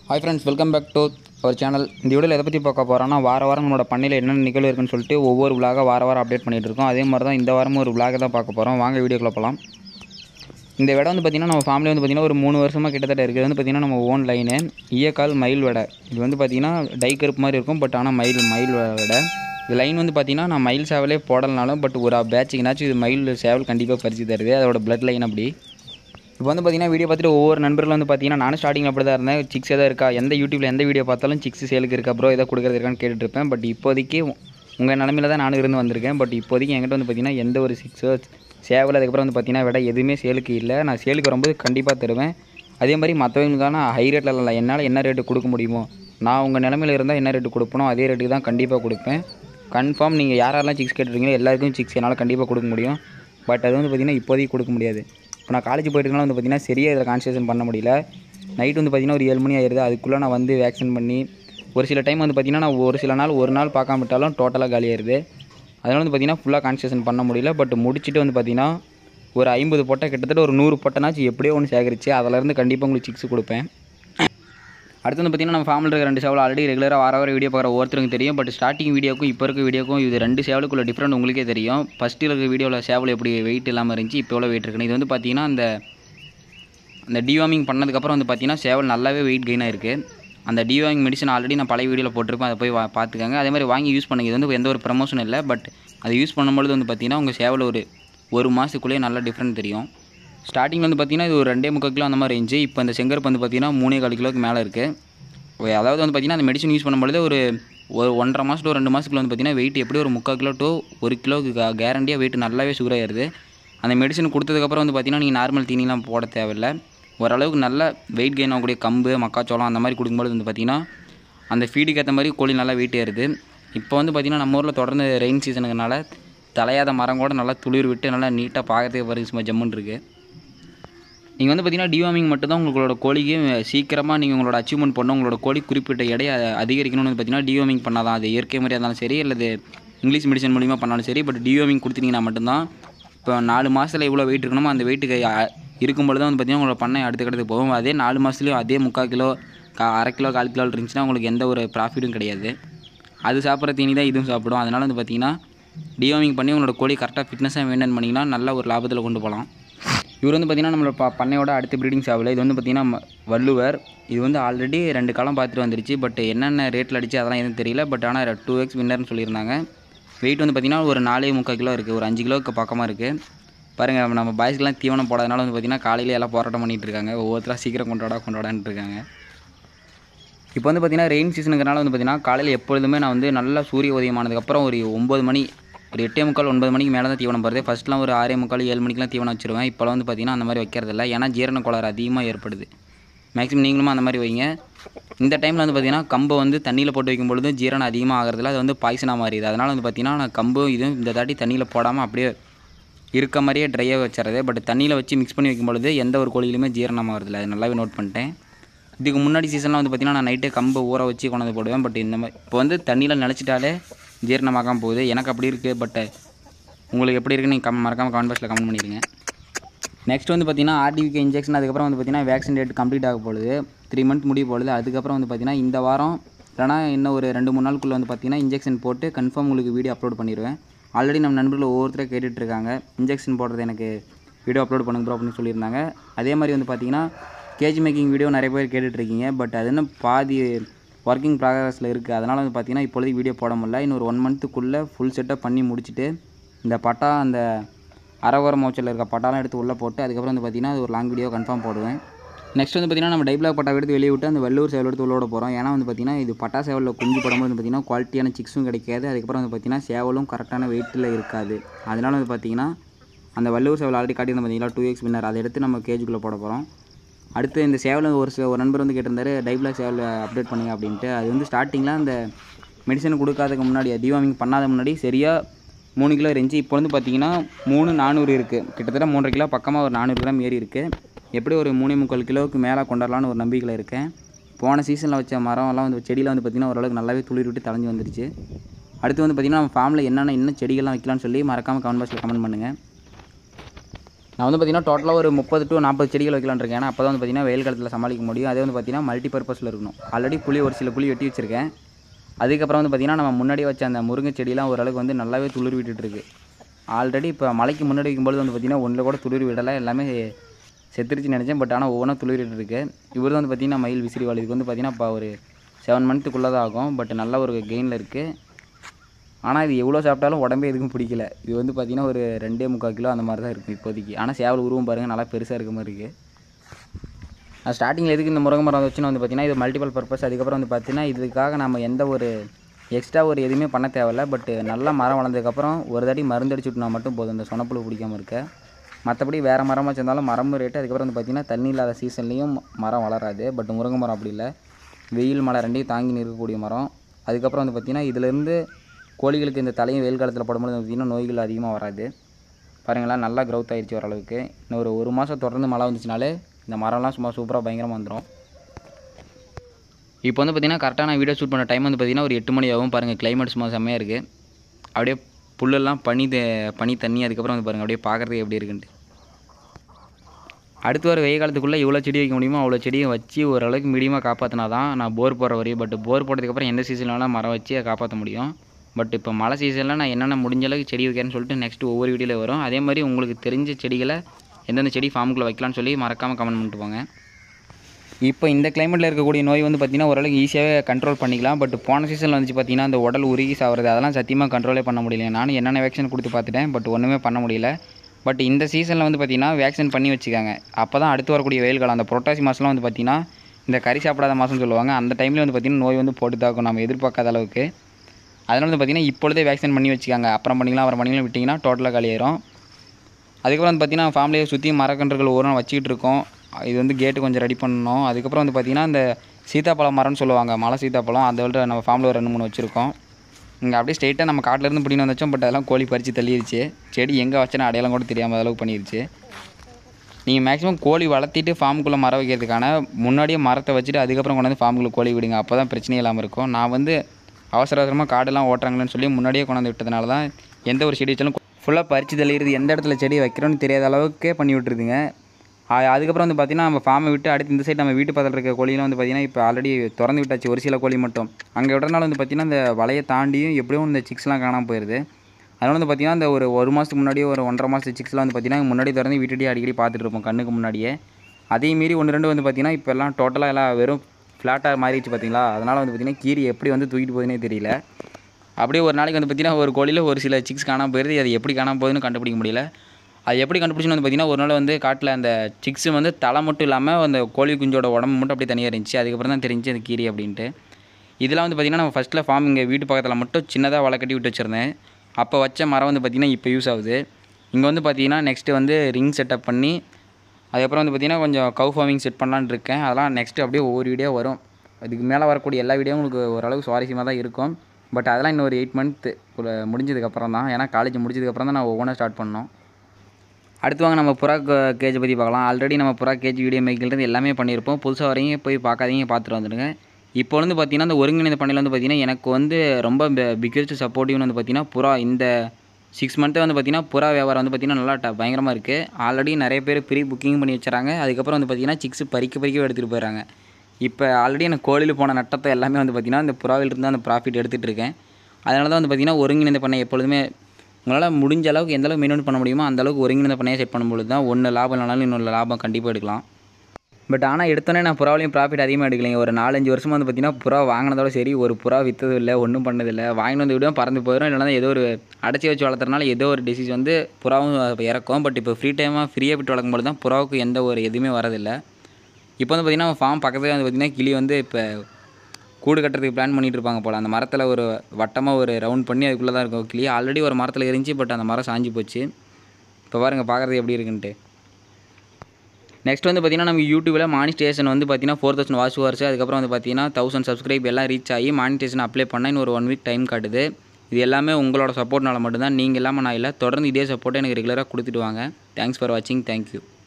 hi friends welcome back to our channel இந்த வீடியோவில் எதை பற்றி பார்க்க போகிறோன்னா வார வாரம் நம்மளோட பண்ணையில் என்னென்ன நிகழ்வு இருக்குன்னு சொல்லிட்டு ஒவ்வொரு விலாக வார வாரம் அப்டேட் பண்ணிகிட்டு இருக்கோம் அதே மாதிரி தான் இந்த வாரமும் ஒரு விலாக தான் பார்க்க போகிறோம் வாங்க வீடியோக்குள்ள போகலாம் இந்த இடம் வந்து பார்த்திங்கன்னா நம்ம ஃபேமிலி வந்து பார்த்திங்கன்னா ஒரு மூணு வருஷமாக கிட்டத்தட்ட இருக்குது இது வந்து பார்த்திங்கன்னா நம்ம ஓன் லைனு ஈயக்கால் மயில் வடை இது வந்து பார்த்திங்கன்னா டை கருப்பு மாதிரி இருக்கும் பட் ஆனால் மயில் மயில் வடை இது லைன் வந்து பார்த்திங்கன்னா நான் மயில் சேவலே போடலனாலும் பட் ஒரு பேட்சுக்குனாச்சும் இது மயில் சேவல் கண்டிப்பாக பறித்து தருது அதோட பிளட் லைன் அப்படி இப்போ வந்து பார்த்தீங்கன்னா வீடியோ பார்த்துட்டு ஒவ்வொரு நண்பர்களும் வந்து பார்த்தீங்கன்னா நானும் ஸ்டார்டிங் அப்படி தான் இருந்தேன் சிக்ஸ் எதாவது இருக்கா எந்த யூடியூப்பில் எந்த வீடியோ பார்த்தாலும் சிக்ஸ் சேலுக்கு இருக்கா ப்ரோ எதாவது கொடுக்குறது இருக்கான்னு கேட்டுட்டு இருப்பேன் பட் இப்போதைக்கு உங்கள் நிலமையில தான் நானும் இருந்து வந்திருக்கேன் பட் இப்போதைக்கு என்கிட்ட வந்து பார்த்தீங்கன்னா எந்த ஒரு சிக்ஸோ சேவல் அதுக்கப்புறம் வந்து பார்த்தீங்கன்னா விட எதுவுமே சேலுக்கு இல்லை நான் சேலுக்கு வரும்போது கண்டிப்பாக தருவேன் அதே மாதிரி மற்றவங்களுக்கான ஹை ரேட்டில் இல்லை என்னால் என்ன ரேட்டு கொடுக்க முடியுமோ நான் உங்கள் நிலமையில இருந்தால் என்ன ரேட்டு கொடுப்பனோ அதே ரேட்டுக்கு தான் கண்டிப்பாக கொடுப்பேன் கன்ஃபார்ம் நீங்கள் யாரெல்லாம் சிக்ஸ் கேட்டுருக்கீங்களோ எல்லாருக்கும் சிக்ஸ் என்னால் கண்டிப்பாக கொடுக்க முடியும் பட் அது வந்து பார்த்திங்கன்னா இப்போதைக்கு கொடுக்க முடியாது இப்போ நான் காலேஜ் போயிட்டுனால வந்து பார்த்திங்கன்னா சரியாக இதில் கான்சன்ட்ரேஷன் பண்ண முடியல நைட் வந்து பார்த்திங்கன்னா ஒரு ஏழு மணி ஆயிடுது அதுக்குள்ளே நான் வந்து வேக்சின் பண்ணி ஒரு சில டைம் வந்து பார்த்திங்கன்னா நான் ஒரு சில நாள் ஒரு நாள் பார்க்காம விட்டாலும் டோட்டலாக காலியாயிருது அதனால் வந்து பார்த்திங்கன்னா ஃபுல்லாக கான்சன்ட்ரேஷன் பண்ண முடியல பட் முடிச்சுட்டு வந்து பார்த்திங்கன்னா ஒரு ஐம்பது பொட்டை கிட்டத்தட்ட ஒரு நூறு பொட்டைனாச்சும் எப்படியோ ஒன்று சேகரித்து அதிலேருந்து கண்டிப்பாக உங்களுக்கு சிக்ஸ் கொடுப்பேன் அடுத்து வந்து பார்த்திங்கன்னா நம்ம ஃபார்மில் இருக்க ரெண்டு சேவல் ஆல்ரெடி ரெகுலராக வார வாரம் வீடியோ பார்க்குற ஒருத்தருக்கு தெரியும் பட் ஸ்டார்டிங் வீடியோக்கும் இப்போ இருக்க வீடியோக்கும் இது ரெண்டு சேவலுக்குள்ள டிஃப்ரெண்ட் உங்களுக்கே தெரியும் ஃபஸ்ட்டு இருக்க வீடியோவில் சேவல் எப்படி வெயிட் இல்லாமல் இருந்துச்சு இப்போ எவ்வளோ வெயிட் இருக்குன்னு இது வந்து பார்த்திங்கன்னா அந்த அந்த டிவார்மிங் பண்ணதுக்கப்புறம் வந்து பார்த்திங்கன்னா சேவல் நல்லாவே வெயிட் கெயின் ஆயிருக்கு அந்த டிவார்மிங் மெடிசன் ஆல்ரெடி நான் பழைய வீடியோவில் போட்டிருப்பேன் அதை போய் வா பார்த்துக்கங்க அதே மாதிரி வாங்கி யூஸ் பண்ணுங்க இது வந்து எந்த ஒரு ப்ரமோஷன் இல்லை பட் அதை யூஸ் பண்ணும்பொழுது வந்து பார்த்திங்கன்னா உங்கள் சேவல் ஒரு ஒரு மாதத்துக்குள்ளேயே நல்ல டிஃப்ரெண்ட் தெரியும் ஸ்டார்டிங் வந்து பார்த்திங்கன்னா இது ஒரு ரெண்டே முக்கால் கிலோ அந்த மாதிரி இருந்துச்சு இப்போ இந்த செங்கருப்பு வந்து பார்த்திங்கன்னா மூணே கால் கிலோக்கு மேலே இருக்குது ஓ, அதாவது வந்து பார்த்திங்கன்னா அந்த மெடிசன் யூஸ் பண்ணும்பொழுது ஒரு ஒரு ஒன்றரை மாதம் to ரெண்டு மாதத்துக்குள்ள வந்து பார்த்திங்கன்னா வெயிட் எப்படி ஒரு முக்கால் கிலோ டு ஒரு கிலோக்கு கேரண்டியாக வெயிட் நல்லாவே சுகர் ஆயிடுது அந்த மெடிசன் கொடுத்ததுக்கப்புறம் வந்து பார்த்திங்கன்னா நீங்கள் நார்மல் தீனிலாம் போட தேவையில்லை ஓரளவுக்கு நல்ல வெயிட் கெயின் ஆகக்கூடிய கம்பு மக்காச்சோளம் அந்த மாதிரி கொடுக்கும்போது வந்து பார்த்திங்கன்னா அந்த ஃபீடுக்கு ஏற்ற மாதிரி கோழி நல்லா வெயிட் ஏறுது இப்போ வந்து பார்த்திங்கன்னா நம்ம ஊரில் தொடர்ந்து ரெயின் சீசனுக்குனால தலையாத மரம் கூட நல்லா துளிர் விட்டு நல்லா நீட்டாக பார்க்கறதுக்கு பாருங்க சும்மா ஜம்முன்னு இருக்குது நீங்கள் வந்து பார்த்தீங்கன்னா டிவார்மிங் மட்டும் தான் உங்களோட கோழிக்கு சீக்கிரமாக நீங்கள் உங்களோட அச்சீவ்மெண்ட் பண்ண உங்களோட கோழி குறிப்பிட்ட எடையை அதிகரிக்கணும்னு பார்த்தீங்கன்னா டிவார்மிங் பண்ணாதான் அது இயற்கை முறையாக இருந்தாலும் சரி அல்லது இங்கிலீஷ் மெடிசன் மூலிமா பண்ணாலும் சரி பட் டிவார்மிங் கொடுத்தீங்கன்னா மட்டும்தான் இப்போ நாலு மாதத்தில் எவ்வளோ வெயிட் இருக்கணுமோ அந்த வெயிட்டுக்கு இருக்கும்பொழுது தான் வந்து பார்த்தீங்கன்னா உங்களோட பண்ணை அடுத்த கட்டத்துக்கு போகும் அதே நாலு மாதத்துலேயும் அதே முக்கால் கிலோ கா அரை கிலோ கால் கிலோ இருந்துச்சுன்னா உங்களுக்கு எந்த ஒரு ப்ராஃபிட்டும் கிடையாது அது சாப்பிட்ற தீனி தான் இதுவும் சாப்பிடும் அதனால் வந்து பார்த்தீங்கன்னா டிவார்மிங் பண்ணி உங்களோட கோழி கரெக்டாக ஃபிட்னஸாக மெயின்டைன் பண்ணிங்கன்னா நல்ல ஒரு லாபத்தில் கொண்டு போகலாம் இவர் வந்து பார்த்திங்கன்னா நம்மளோட ப பண்ணையோட அடுத்த ப்ரீடிங் சாவில் இது வந்து பார்த்திங்கன்னா ம- வள்ளுவர் இது வந்து ஆல்ரெடி ரெண்டு காலம் பார்த்துட்டு வந்துருச்சு பட் என்னென்ன ரேட்டில் அடிச்சு அதெல்லாம் எதுவும் தெரியல பட் ஆனால் டூ எக்ஸ் வின்னர்னு சொல்லியிருந்தாங்க வெயிட் வந்து பார்த்திங்கன்னா ஒரு நாலே முக்கால் கிலோ இருக்குது ஒரு அஞ்சு கிலோவுக்கு பக்கமாக இருக்குது பாருங்கள் நம்ம பாய்ஸ்க்கெலாம் தீவனம் போடாதனால வந்து பார்த்திங்கன்னா காலையில எல்லாம் போராட்டம் பண்ணிகிட்டு இருக்காங்க ஒவ்வொருத்தராக சீக்கிரம் கொண்டாடா கொண்டாடான்ட்டு இருக்காங்க இப்போ வந்து பார்த்திங்கன்னா ரெயின் சீசனுக்குனால வந்து பார்த்திங்கன்னா காலையில் எப்பொழுதுமே நான் வந்து நல்லா சூரிய உதயமானதுக்கப்புறம் ஒரு ஒம்பது மணி ஒரு எட்டே முக்கால் ஒன்பது மணிக்கு மேலே தான் தீவனம் போடுறது ஃபஸ்ட்லாம் ஒரு ஆறே முக்கால் ஏழு மணிக்கெலாம் தீவனம் வச்சிருவேன் இப்போலாம் வந்து பார்த்திங்கன்னா அந்த மாதிரி வைக்கிறதில்ல ஏன்னா ஜீரண கோளாறு அதிகமாக ஏற்படுது மேக்ஸிமம் நீங்களும் அந்த மாதிரி வைங்க இந்த டைமில் வந்து பார்த்திங்கன்னா கம்பை வந்து தண்ணியில் போட்டு வைக்கும் பொழுது ஜீரணம் அதிகமாக ஆகிறதுல அது வந்து பாய்சனாக மாறிடுது அதனால் வந்து பார்த்திங்கன்னா நான் கம்பு இதுவும் இந்த தாட்டி தண்ணியில் போடாமல் அப்படியே இருக்க மாதிரியே ட்ரையாக வச்சிடுறது பட் தண்ணியில் வச்சு மிக்ஸ் பண்ணி வைக்கும் பொழுது எந்த ஒரு கோழியிலுமே ஜீரணம் ஆகிறதில்ல அது நல்லாவே நோட் பண்ணிட்டேன் இதுக்கு முன்னாடி சீசன்லாம் வந்து பார்த்திங்கன்னா நான் நைட்டே கம்பை ஊற வச்சு கொண்டாந்து போடுவேன் பட் இந்த மாதிரி இப்போ வந்து தண்ணியில் நினச்சிட்டாலே ஜீரணமாகாமல் போகுது எனக்கு அப்படி இருக்குது பட் உங்களுக்கு எப்படி இருக்குன்னு நீங்கள் கம் மறக்காமல் கமெண்ட் பாக்ஸில் கமெண்ட் பண்ணிடுங்க நெக்ஸ்ட் வந்து பார்த்தீங்கன்னா ஆர்டிவிகே இன்ஜெக்ஷன் அதுக்கப்புறம் வந்து பார்த்தீங்கன்னா வேக்சின் டேட் கம்ப்ளீட் ஆக போகுது த்ரீ மந்த் முடிய போகுது அதுக்கப்புறம் வந்து பார்த்தீங்கன்னா இந்த வாரம் இல்லைனா இன்னும் ஒரு ரெண்டு மூணு நாளுக்குள்ளே வந்து பார்த்தீங்கன்னா இன்ஜெக்ஷன் போட்டு கன்ஃபார்ம் உங்களுக்கு வீடியோ அப்லோட் பண்ணிடுவேன் ஆல்ரெடி நம்ம நண்பர்கள் ஒவ்வொருத்தரும் கேட்டுட்டு இருக்காங்க இன்ஜெக்ஷன் போடுறது எனக்கு வீடியோ அப்லோட் பண்ணுங்க ப்ரோ அப்படின்னு சொல்லியிருந்தாங்க அதே மாதிரி வந்து பார்த்தீங்கன்னா கேஜ் மேக்கிங் வீடியோ நிறைய பேர் கேட்டுட்டு இருக்கீங்க பட் அது இன்னும் பாதி ஒர்க்கிங் ப்ராக்ரஸில் இருக்குது அதனால் வந்து பார்த்தீங்கன்னா இப்போதைக்கு வீடியோ போட முடியல இன்னொரு ஒன் மந்த்துக்குள்ளே ஃபுல் செட்டப் பண்ணி முடிச்சுட்டு இந்த பட்டா அந்த அரவர மோச்சலில் இருக்க பட்டாலாம் எடுத்து உள்ளே போட்டு அதுக்கப்புறம் வந்து பார்த்திங்கன்னா அது ஒரு லாங் வீடியோ கன்ஃபார்ம் போடுவேன் நெக்ஸ்ட் வந்து பார்த்திங்கன்னா நம்ம டைப்ளாக் பட்டா எடுத்து வெளியே விட்டு அந்த வெள்ளூர் சேவல் எடுத்து உள்ளோட போகிறோம் ஏன்னா வந்து பார்த்திங்கன்னா இது பட்டா சேவலில் குஞ்சு போடும்போது வந்து பார்த்திங்கன்னா குவாலிட்டியான சிக்ஸும் கிடைக்காது அதுக்கப்புறம் வந்து பார்த்திங்கன்னா சேவலும் கரெக்டான வெயிட்டில் இருக்காது அதனால் வந்து பார்த்திங்கன்னா அந்த வள்ளூர் சேவல் ஆல்ரெடி காட்டியிருந்த பார்த்தீங்களா டூ எக்ஸ் வின்னர் அதை எடுத்து நம்ம கேஜுக்குள்ளே போட போகிறோம் அடுத்து இந்த சேவல் ஒரு சில ஒரு நண்பர் வந்து கேட்டிருந்தாரு டைப்ளாக் சேவல் அப்டேட் பண்ணுங்க அப்படின்ட்டு அது வந்து ஸ்டார்டிங்கில் அந்த மெடிசன் கொடுக்காததுக்கு முன்னாடி டிவார்மிங் பண்ணாத முன்னாடி சரியாக மூணு கிலோ இருந்துச்சு இப்போ வந்து பார்த்தீங்கன்னா மூணு நானூறு இருக்குது கிட்டத்தட்ட மூன்றரை கிலோ பக்கமாக ஒரு நானூறு கிராம் ஏறி இருக்குது எப்படி ஒரு மூணே முக்கால் கிலோவுக்கு மேலே கொண்டாடலான்னு ஒரு நம்பிக்கையில் இருக்கேன் போன சீசனில் வச்ச மரம்லாம் வந்து செடியில் வந்து பார்த்திங்கன்னா ஓரளவுக்கு நல்லாவே துளிர் விட்டு தளைஞ்சு வந்துருச்சு அடுத்து வந்து பார்த்திங்கன்னா நம்ம ஃபார்மில் என்னென்ன இன்னும் செடிகள்லாம் வைக்கலாம்னு சொல்லி மறக்காமல் கமெண்ட் பாக்ஸில் கமெண்ட் பண்ணுங்கள் நான் வந்து பார்த்தீங்கன்னா டோட்டலாக ஒரு முப்பது டு நாற்பது செடிகள் வைக்கலான்னு இருக்கேன் ஏன்னா அப்போ தான் வந்து பார்த்தீங்கன்னா வெயில் காலத்தில் சமாளிக்க முடியும் அதே வந்து பார்த்தீங்கன்னா மல்டி பர்பஸில் இருக்கணும் ஆல்ரெடி புளி ஒரு சில புளி வெட்டி வச்சுருக்கேன் அதுக்கப்புறம் வந்து பார்த்தீங்கன்னா நம்ம முன்னாடி வச்ச அந்த முருங்கை செடியெலாம் ஓரளவுக்கு வந்து நல்லாவே துளிர் விட்டுட்டு இருக்கு ஆல்ரெடி இப்போ மலைக்கு முன்னாடி வைக்கும்போது வந்து பார்த்தீங்கன்னா ஒன்றில் கூட துளிர் விடலை எல்லாமே செத்துருச்சு நினச்சேன் பட் ஆனால் ஒவ்வொன்றா துளிரிட்டு இருக்கு இவர் வந்து பார்த்தீங்கன்னா மயில் விசிறிவாள் இதுக்கு வந்து பார்த்தீங்கன்னா இப்போ ஒரு செவன் மந்த்துக்குள்ளே தான் ஆகும் பட் நல்ல ஒரு கெயினில் இருக்குது ஆனால் இது எவ்வளோ சாப்பிட்டாலும் உடம்பே எதுக்கும் பிடிக்கல இது வந்து பார்த்தீங்கன்னா ஒரு ரெண்டே முக்கால் கிலோ அந்த மாதிரி தான் இருக்குது இப்போதைக்கு ஆனால் சேவல் உருவம் பாருங்கள் நல்லா பெருசாக இருக்க மாதிரி இருக்குது நான் ஸ்டார்டிங்கில் எதுக்கு இந்த முருங்கை மரம் வச்சுன்னு வந்து பார்த்தீங்கன்னா இது மல்டிபிள் பர்பஸ் அதுக்கப்புறம் வந்து பார்த்தீங்கன்னா இதுக்காக நம்ம எந்த ஒரு எக்ஸ்ட்ரா ஒரு எதுவுமே பண்ண தேவையில்ல பட் நல்லா மரம் வளர்ந்ததுக்கப்புறம் ஒரு தடி மருந்து அடிச்சு விட்டுனா மட்டும் போதும் இந்த சொனப்புழு பிடிக்காம இருக்க மற்றபடி வேறு மரம் வச்சிருந்தாலும் மரம் ரேட்டு அதுக்கப்புறம் வந்து பார்த்தீங்கன்னா தண்ணி இல்லாத சீசன்லேயும் மரம் வளராது பட் முருங்கை மரம் அப்படி இல்லை வெயில் மழை ரெண்டையும் தாங்கி நிற்கக்கூடிய மரம் அதுக்கப்புறம் வந்து பார்த்திங்கன்னா இதிலேருந்து கோழிகளுக்கு இந்த தலையும் வெயில் காலத்தில் போடும்போது வந்து பார்த்திங்கன்னா நோய்கள் அதிகமாக வராது பாருங்களேன் நல்லா க்ரௌத் ஆயிடுச்சு ஓரளவுக்கு இன்னும் ஒரு ஒரு மாதம் தொடர்ந்து மழை வந்துச்சுனாலே இந்த மரம்லாம் சும்மா சூப்பராக பயங்கரமாக வந்துடும் இப்போ வந்து பார்த்திங்கன்னா கரெக்டாக நான் வீடியோ ஷூட் பண்ண டைம் வந்து பார்த்திங்கன்னா ஒரு எட்டு மணி ஆகும் பாருங்கள் கிளைமேட் சும்மா செம்மையாக இருக்குது அப்படியே புல்லெல்லாம் பனி தே- பனி தண்ணி அதுக்கப்புறம் வந்து பாருங்கள் அப்படியே பார்க்குறதுக்கு எப்படி இருக்குன்ட்டு அடுத்து வர வெயில் காலத்துக்குள்ளே எவ்வளோ செடி வைக்க முடியுமோ அவ்வளோ செடியை வச்சு ஓரளவுக்கு மீடியமாக காப்பாற்றினா தான் நான் போர் போடுற வரையும் பட் போர் போட்டதுக்கப்புறம் எந்த சீசனில் வேணால் மரம் வச்சு அதை காப்பாற்ற முடியும் பட் இப்போ மழை சீசனில் நான் என்னென்ன முடிஞ்ச அளவுக்கு செடி வைக்கிறேன்னு சொல்லிட்டு நெக்ஸ்ட் ஒவ்வொரு வீடியோவில் வரும் அதே மாதிரி உங்களுக்கு தெரிஞ்ச செடிகளை எந்தெந்த செடி ஃபார்முக்குள்ளே வைக்கலாம்னு சொல்லி மறக்காமல் கமெண்ட் பண்ணிட்டு போங்க இப்போ இந்த கிளைமேட்டில் இருக்கக்கூடிய நோய் வந்து பார்த்திங்கன்னா ஓரளவுக்கு ஈஸியாகவே கண்ட்ரோல் பண்ணிக்கலாம் பட் போன சீசனில் வந்துச்சு பார்த்திங்கன்னா அந்த உடல் உருகி சாவுறது அதெல்லாம் சத்தியமாக கண்ட்ரோலே பண்ண முடியல நானும் என்னென்ன வேக்சின் கொடுத்து பார்த்துட்டேன் பட் ஒன்றுமே பண்ண முடியல பட் இந்த சீசனில் வந்து பார்த்திங்கன்னா வேக்சின் பண்ணி வச்சுக்காங்க அப்போ தான் அடுத்து வரக்கூடிய வெயில் காலம் அந்த புரட்டாசி மாதம்லாம் வந்து பார்த்திங்கன்னா இந்த கறி சாப்பிடாத மாதம்னு சொல்லுவாங்க அந்த டைமில் வந்து பார்த்திங்கன்னா நோய் வந்து போட்டு தாக்கும் நம்ம எதிர்பார்க்காத அளவுக்கு அதனால வந்து பார்த்திங்கன்னா இப்பொழுதே வேக்சின் பண்ணி வச்சுக்காங்க அப்புறம் பண்ணிக்கலாம் அப்புறம் பண்ணிக்கலாம் விட்டிங்கன்னா டோட்டலாக காலியாயிரும் அதுக்கப்புறம் வந்து பார்த்திங்கன்னா ஃபேமிலியை சுற்றி மரக்கன்றுகள் ஒரு நாள் வச்சுக்கிட்டு இருக்கோம் இது வந்து கேட்டு கொஞ்சம் ரெடி பண்ணணும் அதுக்கப்புறம் வந்து பார்த்திங்கன்னா இந்த சீத்தாப்பழம் மரம்னு சொல்லுவாங்க மலை சீத்தாப்பழம் அதை விட நம்ம ஃபேமிலியில் ஒரு ரெண்டு மூணு வச்சுருக்கோம் இங்கே அப்படியே ஸ்ட்ரெயிட்டாக நம்ம காட்டிலேருந்து பிடின்னு வந்தோம் பட் அதெல்லாம் கோழி பறித்து தள்ளிடுச்சு செடி எங்கே வச்சேன்னு அடையாளம் கூட தெரியாமல் அளவுக்கு பண்ணிடுச்சு நீங்கள் மேக்ஸிமம் கோழி வளர்த்திட்டு ஃபார்முக்குள்ளே மரம் வைக்கிறதுக்கான முன்னாடியே மரத்தை வச்சுட்டு அதுக்கப்புறம் கொண்டு வந்து ஃபார்முக்குள்ளே கோழி விடுங்க அப்போ தான் பிரச்சனையே இல்லாமல் இருக்கும் நான் வந்து அவசர அவசரமாக காடெல்லாம் ஓட்டுறாங்களேன்னு சொல்லி முன்னாடியே கொண்டாந்து விட்டதுனால தான் எந்த ஒரு செடி வச்சாலும் ஃபுல்லாக பறித்து தள்ளிடுது எந்த இடத்துல செடி வைக்கிறோன்னு தெரியாத அளவுக்கே பண்ணி விட்டுருதுங்க ஆ- அதுக்கப்புறம் வந்து பார்த்திங்கன்னா நம்ம ஃபார்மை விட்டு அடுத்து இந்த சைடு நம்ம வீட்டு பக்கத்தில் இருக்க கோழிலாம் வந்து பார்த்திங்கன்னா இப்போ ஆல்ரெடி திறந்து விட்டாச்சு ஒரு சில கோழி மட்டும் அங்கே விடுறதுனால வந்து பார்த்திங்கன்னா இந்த வலையை தாண்டியும் எப்படியும் இந்த சிக்ஸ்லாம் காணாமல் போயிடுது அதனால வந்து பார்த்திங்கன்னா இந்த ஒரு ஒரு மாதத்துக்கு முன்னாடியே ஒரு ஒன்றரை மாதத்து சிக்ஸ்லாம் வந்து பார்த்திங்கன்னா முன்னாடி திறந்து வீட்டுடைய அடிக்கடி பார்த்துட்டு இருப்போம் கண்ணுக்கு முன்னாடியே அதே மீறி ஒன்று ரெண்டு வந்து பார்த்திங்கன்னா இப்போ எல்லாம் டோட்டலாக எல்லாம் வெறும் ஃப்ளாட்டாக மாறிடுச்சு பார்த்தீங்களா அதனால் வந்து பார்த்திங்கன்னா கீரி எப்படி வந்து தூக்கிட்டு போகுதுனே தெரியல அப்படியே ஒரு நாளைக்கு வந்து பார்த்திங்கன்னா ஒரு கோழியில் ஒரு சில சிக்ஸ் காணாமல் போயிடுது அது எப்படி காணாமல் போகுதுன்னு கண்டுபிடிக்க முடியல அது எப்படி கண்டுபிடிச்சுன்னு வந்து பார்த்திங்கன்னா ஒரு நாள் வந்து காட்டில் அந்த சிக்ஸ் வந்து தலை மட்டும் இல்லாமல் அந்த கோழி குஞ்சோட உடம்பு மட்டும் அப்படியே தனியாக இருந்துச்சு அதுக்கப்புறம் தான் தெரிஞ்சு அது கீரி அப்படின்ட்டு இதெல்லாம் வந்து பார்த்திங்கன்னா நம்ம ஃபஸ்ட்டில் ஃபார்ம் இங்கே வீட்டு பக்கத்தில் மட்டும் சின்னதாக வலை கட்டி விட்டு வச்சுருந்தேன் அப்போ வச்ச மரம் வந்து பார்த்திங்கன்னா இப்போ யூஸ் ஆகுது இங்கே வந்து பார்த்திங்கன்னா நெக்ஸ்ட்டு வந்து ரிங் செட்டப் பண்ணி அதுக்கப்புறம் வந்து பார்த்திங்கன்னா கொஞ்சம் கவு ஃபார்மிங் செட் பண்ணலான்னு இருக்கேன் அதெல்லாம் நெக்ஸ்ட்டு அப்படியே ஒவ்வொரு வீடியோ வரும் அதுக்கு மேலே வரக்கூடிய எல்லா வீடியோவும் உங்களுக்கு ஓரளவுக்கு சுவாரஸ்யமாக தான் இருக்கும் பட் அதெல்லாம் இன்னும் ஒரு எயிட் மந்த்து முடிஞ்சதுக்கப்புறம் தான் ஏன்னா காலேஜ் முடிஞ்சதுக்கப்புறம் தான் நான் ஒவ்வொன்றா ஸ்டார்ட் பண்ணோம் அடுத்து வாங்க நம்ம புறா கேஜ் பற்றி பார்க்கலாம் ஆல்ரெடி நம்ம புறா கேஜ் வீடியோ மேக்கிலிருந்து எல்லாமே பண்ணியிருப்போம் புதுசாக வரீங்க போய் பார்க்காதீங்க பார்த்துட்டு வந்துடுங்க இப்போ வந்து பார்த்தீங்கன்னா இந்த ஒருங்கிணைந்த பண்ணையில் வந்து பார்த்தீங்கன்னா எனக்கு வந்து ரொம்ப பிக்கெஸ்ட் சப்போர்ட்டிவ்னு வந்து பார்த்தீங்கன்னா புறா இந்த சிக்ஸ் மந்த்து வந்து பார்த்தீங்கன்னா புறா வியாபாரம் வந்து பார்த்தீங்கன்னா நல்லா ட பயங்கரமாக இருக்குது ஆல்ரெடி நிறைய பேர் ப்ரீ புக்கிங் பண்ணி வச்சுறாங்க அதுக்கப்புறம் வந்து பார்த்தீங்கன்னா சிக்ஸ் பறிக்க பறிக்க எடுத்துகிட்டு போயிடுறாங்க இப்போ ஆல்ரெடி எனக்கு கோழியில் போன நட்டத்தை எல்லாமே வந்து பார்த்திங்கன்னா இந்த புறாவிலிருந்து அந்த ப்ராஃபிட் எடுத்துகிட்டு இருக்கேன் அதனால தான் வந்து பார்த்திங்கன்னா ஒருங்கிணைந்த பண்ணை எப்பொழுதுமே உங்களால் முடிஞ்ச அளவுக்கு எந்த அளவுக்கு மெயின்டைன் பண்ண முடியுமோ அந்த அளவுக்கு ஒருங்கிணைந்த பண்ணையை செட் பண்ணும்பொழுது தான் ஒன்று லாபம் இல்லைனாலும் இன்னொரு லாபம் கண்டிப்பாக எடுக்கலாம் பட் ஆனால் எடுத்தோன்னே நான் புறாவிலையும் ப்ராஃபிட் அதிகமாக எடுக்கலைங்க ஒரு நாலஞ்சு வருஷமாக வந்து பார்த்திங்கன்னா புறா வாங்கினதோட சரி ஒரு புறா விற்றது இல்லை ஒன்றும் பண்ணதில்லை வாங்கிட்டு வந்து விட பறந்து போயிடும் இல்லைனா ஏதோ ஒரு அடைச்சி வச்சு வளர்த்துறதுனால ஏதோ ஒரு டிசீஸ் வந்து புறாவும் இறக்கும் பட் இப்போ ஃப்ரீ டைமாக ஃப்ரீயாக விட்டு வளர்க்கும்போது தான் புறாவுக்கு எந்த ஒரு எதுவுமே வரதில்லை இப்போ வந்து பார்த்திங்கன்னா ஃபார்ம் பக்கத்தில் வந்து பார்த்திங்கன்னா கிளி வந்து இப்போ கூடு கட்டுறதுக்கு பிளான் பண்ணிட்டு இருப்பாங்க போல் அந்த மரத்தில் ஒரு வட்டமாக ஒரு ரவுண்ட் பண்ணி அதுக்குள்ளே தான் இருக்கும் கிளி ஆல்ரெடி ஒரு மரத்தில் இருந்துச்சு பட் அந்த மரம் சாஞ்சு போச்சு இப்போ பாருங்கள் பார்க்குறது எப்படி இருக்குன்ட்டு நெக்ஸ்ட் வந்து பார்த்திங்கன்னா நம்ம யூடியூப்பில் மானிஸ்டேஷன் வந்து பார்த்திங்கன்னா ஃபோர் தௌசண்ட் வாட்ச் ஹவர்ஸ் அதுக்கப்புறம் வந்து பார்த்திங்கன்னா தௌசண்ட் சப்ஸ்கிரைப் எல்லாம் ரீச் ஆகி மானிட்டேஷன் அப்ளை பண்ண இன்னும் ஒரு ஒன் வீக் டைம் காட்டுது இது எல்லாமே உங்களோட சப்போர்ட்னால மட்டும்தான் நீங்கள் இல்லாமல் நான் இல்லை தொடர்ந்து இதே சப்போர்ட்டை எனக்கு ரெகுலராக கொடுத்துட்டு வாங்க தேங்க்ஸ் ஃபார் வாட்சிங் தேங்க்யூ